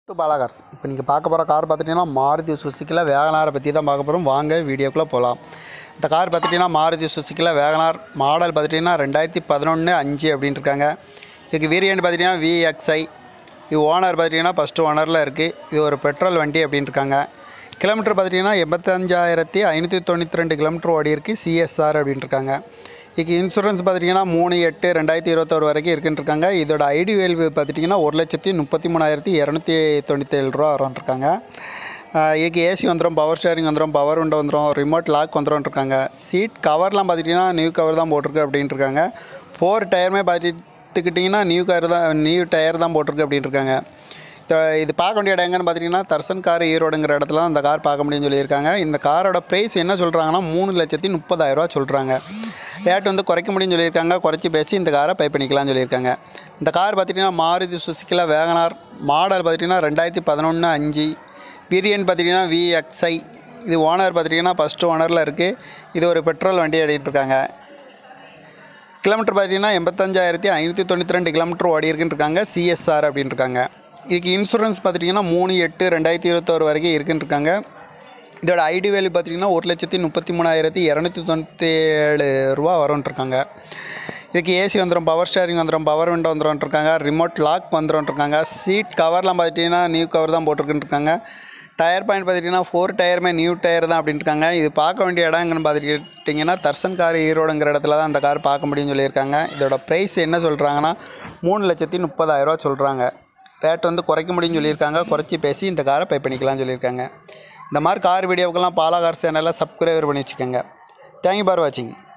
to Bala Cars இப்போ நீங்கள் பார்க்க போகிற கார் பார்த்துட்டிங்கன்னா மாருதி சுசுக்கியில் வேகனாரை பற்றி தான் பார்க்க போகிறோம் வாங்க வீடியோக்குள்ளே போகலாம் இந்த கார் பார்த்துட்டிங்கன்னா மாருதி சுசுக்கியில் வேகனார் மாடல் பார்த்துட்டிங்கன்னா ரெண்டாயிரத்தி பதினொன்று அஞ்சு அப்படின்னு இருக்காங்க இதுக்கு வேரியண்ட் பார்த்துட்டிங்கன்னா விஎக்ஸ்ஐ இது ஓனர் பார்த்துட்டிங்கன்னா ஃபஸ்ட்டு ஓனரில் இருக்குது இது ஒரு பெட்ரோல் வண்டி அப்படின்னு இருக்காங்க கிலோமீட்டர் பார்த்துட்டிங்கன்னா எண்பத்தஞ்சாயிரத்தி ஐநூற்றி தொண்ணூற்றி ரெண்டு கிலோமீட்டர் ஓடி இருக்குது சிஎஸ்ஆர் அப்படின்னு இருக்காங்க இதுக்கு இன்சூரன்ஸ் பார்த்துட்டிங்கன்னா மூணு எட்டு ரெண்டாயிரத்தி இருபத்தோரு வரைக்கும் இருக்குன்னு இருக்காங்க இதோட ஐடி வேல்யூ பார்த்துட்டிங்கன்னா ஒரு லட்சத்தி முப்பத்தி மூணாயிரத்தி இரநூத்தி தொண்ணூற்றேழு ரூபா வரும்ன்ருக்காங்க இதுக்கு ஏசி வந்துடும் பவர் ஸ்டேரிங் வந்துடும் பவர் விண்டோ வந்துடும் ரிமோட் லாக் வந்துடும் இருக்காங்க சீட் கவர்லாம் பார்த்துட்டிங்கன்னா நியூ கவர் தான் போட்டிருக்கு அப்படின்ட்டு இருக்காங்க ஃபோர் டயருமே பார்த்துக்கிட்டிங்கன்னா நியூ கவர் தான் நியூ டயர் தான் போட்டிருக்கு அப்படின்ட்டு இருக்காங்க இந்த- இது பார்க்க வேண்டிய இடம் எங்கன்னு பார்த்தீங்கன்னா தர்சன் கார் ஈரோடுங்கிற இடத்துல தான் இந்த கார் பார்க்க முடியும்னு சொல்லியிருக்காங்க இந்த காரோட ப்ரைஸ் என்ன சொல்கிறாங்கன்னா மூணு லட்சத்தி முப்பதாயிரரூவா சொல்கிறாங்க ரேட் வந்து குறைக்க முடியும்னு சொல்லியிருக்காங்க குறைச்சி பேசி இந்த காரை பை பண்ணிக்கலாம்னு சொல்லியிருக்காங்க இந்த கார் பார்த்துட்டிங்கன்னா மாருதி சுசுக்கியில் வேகனார் மாடல் பார்த்துட்டிங்கன்னா ரெண்டாயிரத்தி பதினொன்று அஞ்சு வேரியன்ட் பார்த்துட்டிங்கன்னா விஎக்ஸ்ஐ இது ஓனர் பார்த்துட்டிங்கன்னா ஃபஸ்ட்டு ஓனரில் இருக்குது இது ஒரு பெட்ரோல் வண்டி ஆடிட்டு இருக்காங்க கிலோமீட்டர் பார்த்தீங்கன்னா எண்பத்தஞ்சாயிரத்தி ஐநூற்றி தொண்ணூற்றி ரெண்டு கிலோமீட்டர் ஓடி இருக்குன்னு இருக்காங்க சிஎஸ்ஆர் அப்படின்னு இருக்காங்க இதுக்கு இன்சூரன்ஸ் பார்த்துட்டிங்கன்னா மூணு எட்டு ரெண்டாயிரத்தி இருபத்தோரு வரைக்கும் இருக்குன்னு இருக்காங்க இதோட ஐடி வேல்யூ பார்த்தீங்கன்னா ஒரு லட்சத்தி முப்பத்தி மூணாயிரத்தி இரநூத்தி தொண்ணூற்றி ஏழு ரூபா வரும்னு இருக்காங்க இதுக்கு ஏசி வந்துடும் பவர் ஸ்டேரிங் வந்துடும் பவர் விண்டோ வந்துடும் இருக்காங்க ரிமோட் லாக் வந்துடும் இருக்காங்க சீட் கவர்லாம் பார்த்துட்டிங்கன்னா நியூ கவர் தான் போட்டிருக்குன்னு இருக்காங்க டயர் பாயிண்ட் பார்த்துட்டிங்கன்னா ஃபோர் டயருமே நியூ டயர் தான் அப்படின்னு இருக்காங்க இது பார்க்க வேண்டிய இடம் எங்கன்னு பார்த்துக்கிட்டிங்கன்னா தர்சன் கார் ஈரோடுங்கிற இடத்துல தான் அந்த கார் பார்க்க முடியும்னு சொல்லியிருக்காங்க இதோட ப்ரைஸ் என்ன சொல்கிறாங்கன்னா மூணு லட்சத்தி முப்பதாயிரரூவா சொல்கிறாங்க ரேட் வந்து குறைக்க முடியும்னு சொல்லியிருக்காங்க குறைச்சி பேசி இந்த காரை பை பண்ணிக்கலாம்னு சொல்லியிருக்காங்க இந்த மாதிரி கார் வீடியோவுக்கெல்லாம் பாலா கார் சேனலில் சப்ஸ்கிரைபர் பண்ணி வச்சுக்கோங்க தேங்க்யூ ஃபார் வாட்சிங்